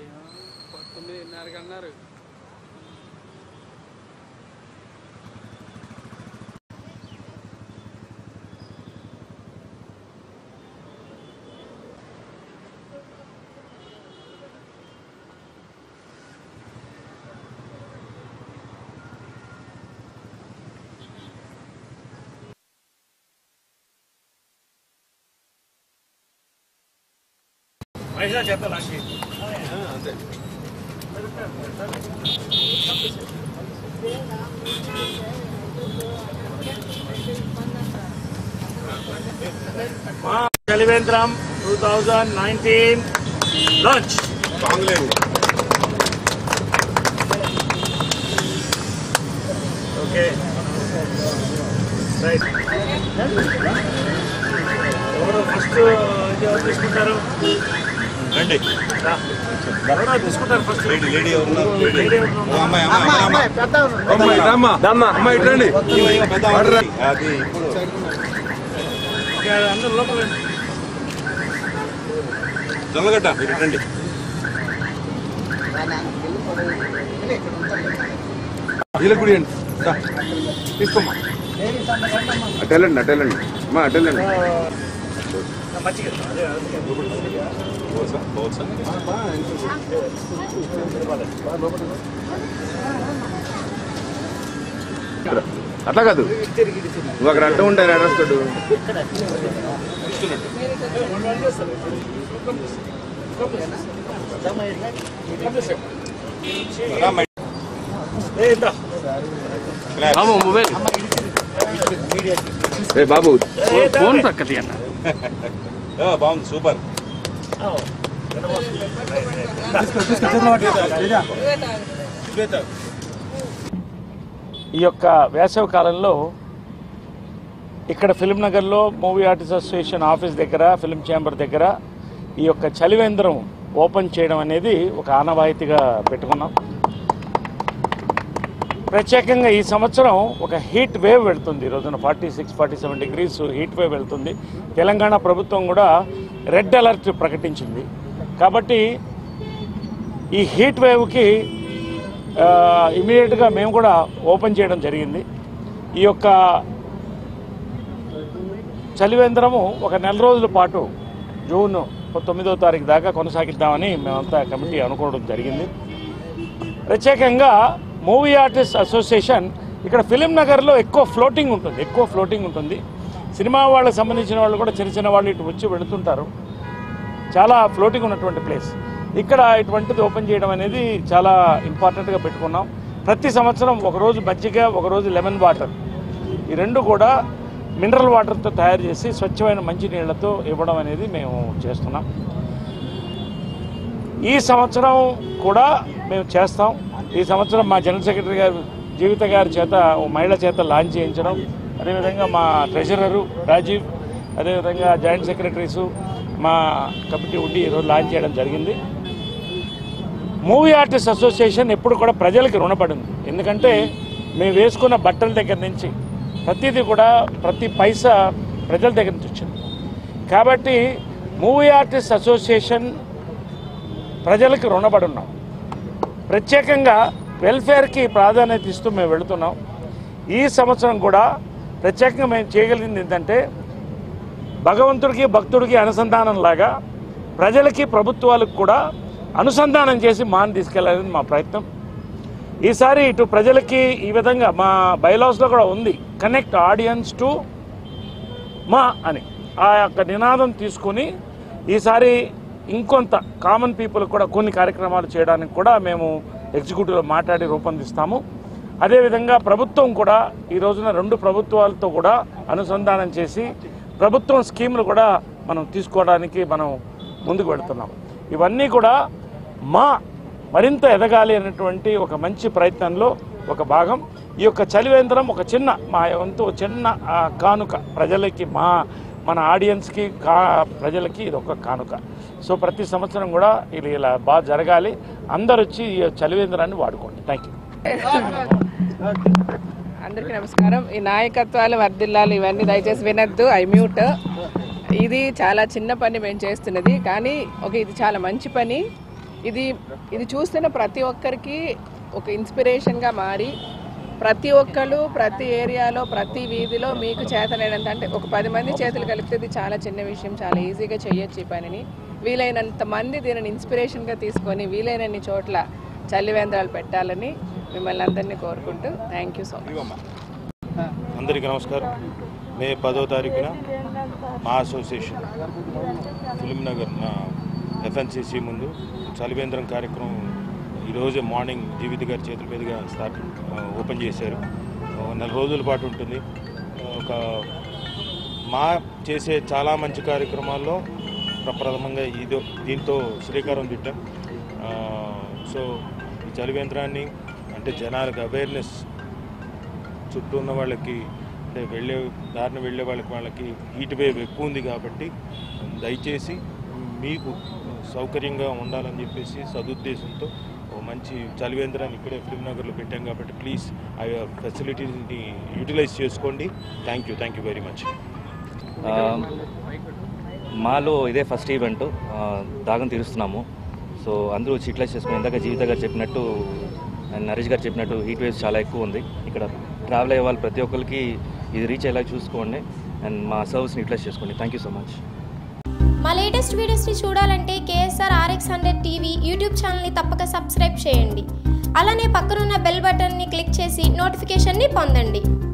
తొమ్మిదిన్నరకి అన్నారు చలివేంద్రం two thousand nineteen launch okay right ఎవరు ఫస్ట్ ఎవరు తీసుకుంటారు రండి రా. ఎవరో తీసుకుంటారు ఫస్ట్ లేడీ లేడీ ఎవరు ఉన్నారు? లేడీ. లేడీ ఎవరు ఉన్నారు? ఓ అమ్మాయి అమ్మాయి అమ్మాయి అమ్మాయి ఇట్రండి ఇవ్వ, ఇవ్వ, పెద్ద ఆవిడ. అది ఇప్పుడు ఓకే, అందరూ లోపల రండి. జొన్నగడ్డ మీరు రండి వీళ్ళకి కూడా ఇవ్వండి. దా. తీసుకోమ్మా అటు వెళ్ళండి అటు వెళ్ళండి అమ్మా అటు వెళ్ళండి ఆ, మంచిగా అదే అదే. బోల్సా బోల్సా అట్లా కాదు నువ్వు అక్కడ అడ్డం ఉంటాను అడ్రస్తాడు రా, మై- ఏ, ఇందా. క్లాస్. మొబైల్ ఏ బాబు ఏ, దా. ఫోన్ పక్క తీయన్న ఓ, బాగుంది సూపర్ ఆ, ఈ యొక్క వేసవి కాలంలో ఇక్కడ ఫిల్మ్ నగర్లో మూవీ ఆర్టిస్ట్ అసోసియేషన్ ఆఫీస్ దగ్గర ఫిల్మ్ ఛాంబర్ దగ్గర ఈ యొక్క చలివేంద్రం ఓపెన్ చేయడం అనేది ఒక ఆనవాయితీగా పెట్టుకున్నాం ప్రత్యేకంగా ఈ సంవత్సరం ఒక హీట్ వేవ్ వెళ్తుంది ఈ రోజున forty six forty seven degrees heat wave వెళ్తుంది తెలంగాణ ప్రభుత్వం కూడా రెడ్ అలర్ట్ ప్రకటించింది కాబట్టి ఈ హీట్ వేవ్కి ఇమీడియట్గా మేము కూడా ఓపెన్ చేయడం జరిగింది ఈ యొక్క చలివేంద్రము ఒక నెల రోజుల పాటు జూన్ తొమ్మిదో తారీఖు దాకా కొనసాగిద్దామని మేమంతా కమిటీ అనుకోవడం జరిగింది ప్రత్యేకంగా మూవీ ఆర్టిస్ట్ అసోసియేషన్ ఇక్కడ ఫిలిం నగర్లో ఎక్కువ ఫ్లోటింగ్ ఉంటుంది ఎక్కువ ఫ్లోటింగ్ ఉంటుంది సినిమా వాళ్ళకి సంబంధించిన వాళ్ళు కూడా చిన్న చిన్న వాళ్ళు ఇటు వచ్చి వెళుతుంటారు చాలా ఫ్లోటింగ్ ఉన్నటువంటి ప్లేస్ ఇక్కడ ఇటువంటిది ఓపెన్ చేయడం అనేది చాలా ఇంపార్టెంట్గా పెట్టుకున్నాం ప్రతి సంవత్సరం ఒకరోజు మజ్జిగ ఒకరోజు లెమన్ వాటర్ ఈ రెండు కూడా మినరల్ వాటర్తో తయారు చేసి స్వచ్ఛమైన మంచి నీళ్లతో ఇవ్వడం అనేది మేము చేస్తున్నాం ఈ సంవత్సరం కూడా మేము చేస్తాం ఈ సంవత్సరం మా జనరల్ సెక్రటరీ గారు జీవిత గారి చేత ఓ మహిళ చేత లాంచ్ చేయించడం అదేవిధంగా మా ట్రెజరరు రాజీవ్ అదేవిధంగా జాయింట్ సెక్రటరీసు మా కమిటీ ఉండి ఈరోజు లాంచ్ చేయడం జరిగింది మూవీ ఆర్టిస్ట్ అసోసియేషన్ ఎప్పుడు కూడా ప్రజలకి రుణపడింది ఎందుకంటే మేము వేసుకున్న బట్టల దగ్గర నుంచి ప్రతిదీ కూడా ప్రతి పైసా ప్రజల దగ్గర నుంచి వచ్చింది కాబట్టి మూవీ ఆర్టిస్ట్ అసోసియేషన్ ప్రజలకు రుణపడి ఉన్నాం ప్రత్యేకంగా వెల్ఫేర్కి ప్రాధాన్యత ఇస్తూ మేము వెళుతున్నాం ఈ సంవత్సరం కూడా ప్రత్యేకంగా మేము చేయగలిగింది ఏంటంటే భగవంతుడికి భక్తుడికి అనుసంధానం లాగా ప్రజలకి ప్రభుత్వాలకు కూడా అనుసంధానం చేసి మాని తీసుకెళ్లాలని మా ప్రయత్నం ఈసారి ఇటు ప్రజలకి ఈ విధంగా మా బైలాస్లో కూడా ఉంది కనెక్ట్ ఆడియన్స్ టు మా అని ఆ యొక్క నినాదం తీసుకొని ఈసారి ఇంకొంత కామన్ పీపుల్ కూడా కొన్ని కార్యక్రమాలు చేయడానికి కూడా మేము ఎగ్జిక్యూటివ్లో మాట్లాడి రూపొందిస్తాము అదేవిధంగా ప్రభుత్వం కూడా ఈ రోజున రెండు ప్రభుత్వాలతో కూడా అనుసంధానం చేసి ప్రభుత్వం స్కీములు కూడా మనం తీసుకోవడానికి మనం ముందుకు వెళుతున్నాం ఇవన్నీ కూడా మా మరింత ఎదగాలి అనేటువంటి ఒక మంచి ప్రయత్నంలో ఒక భాగం ఈ యొక్క చలివేంద్రం ఒక చిన్న మా వంతు చిన్న ఆ, కానుక ప్రజలకి మా మన ఆడియన్స్కి కా ప్రజలకి ఇది ఒక కానుక సో ప్రతి సంవత్సరం కూడా ఇది ఇలా బాగా జరగాలి అందరు వచ్చి ఈ చలివేంద్రాన్ని వాడుకోండి థ్యాంక్ యూ అందరికీ నమస్కారం ఈ నాయకత్వాలు వర్ధిల్లాలి ఇవన్నీ దయచేసి వినొద్దు ఐ మ్యూట్ ఇది చాలా చిన్న పని మేము చేస్తున్నది కానీ ఒక ఇది చాలా మంచి పని ఇది ఇది చూస్తున్న ప్రతి ఒక్కరికి ఒక ఇన్స్పిరేషన్గా మారి ప్రతి ఒక్కరు ప్రతి ఏరియాలో ప్రతి వీధిలో మీకు చేతనైనంత అంటే ఒక పది మంది చేతులు కలిపితే ఇది చాలా చిన్న విషయం చాలా ఈజీగా చేయొచ్చు ఈ పనిని వీలైనంత మంది దీనిని ఇన్స్పిరేషన్గా తీసుకొని వీలైనన్ని చోట్ల చలివేంద్రాలు పెట్టాలని మిమ్మల్ని అందరినీ కోరుకుంటూ థ్యాంక్ యూ సో మచ్ అందరికీ నమస్కారం మే పదో తారీఖున మా అసోసియేషన్ ఫిలిం నగర్ నా ఎఫ్ఎన్సిసి ముందు చలివేంద్రం కార్యక్రమం ఈరోజు మార్నింగ్ జీవిత గారి చేతుల మీదుగా స్టార్ట్ ఆ, ఓపెన్ చేశారు ఆ, నెల రోజుల పాటు ఉంటుంది ఒక మా చేసే చాలా మంచి కార్యక్రమాల్లో ప్రప్రథమంగా ఇదో దీంతో శ్రీకారం చుట్టాం ఆ, సో ఈ చలివేంద్రాన్ని అంటే జనాలకు అవేర్నెస్ చుట్టూ ఉన్న వాళ్ళకి అంటే వెళ్ళే దారిన వెళ్ళే వాళ్ళకి వాళ్ళకి హీట్ వేవ్ ఎక్కువ ఉంది కాబట్టి దయచేసి మీకు సౌకర్యంగా ఉండాలని చెప్పేసి సదుద్దేశంతో ఓ మంచి చలివేంద్రాన్ని ఇక్కడే ఫిల్మ్ నగర్లో పెట్టాం కాబట్టి ప్లీజ్ ఆ ఫెసిలిటీని యూటిలైజ్ చేసుకోండి thank you thank you very much ఆ, మాలో ఇదే ఫస్ట్ ఈవెంట్ ఆ, దాగం తీరుస్తున్నాము సో అందరూ వచ్చి యూటిలైజ్ చేసుకుని ఇందాక జీవిత గారు చెప్పినట్టు అండ్ నరేష్ గారు చెప్పినట్టు హీట్ వేవ్స్ చాలా ఎక్కువ ఉంది ఇక్కడ ట్రావెల్ అయ్యే వాళ్ళు ప్రతి ఒక్కరికి ఇది రీచ్ అయ్యేలా చూసుకోండి అండ్ మా సర్వీస్ని యూటిలైజ్ చేసుకోండి థ్యాంక్ యూ సో మచ్ మా లేటెస్ట్ వీడియోస్ని చూడాలంటే KSR RX hundred TV YouTube ఛానల్ని తప్పక సబ్స్క్రైబ్ చేయండి అలానే పక్కనున్న బెల్ బటన్ని క్లిక్ చేసి నోటిఫికేషన్ని పొందండి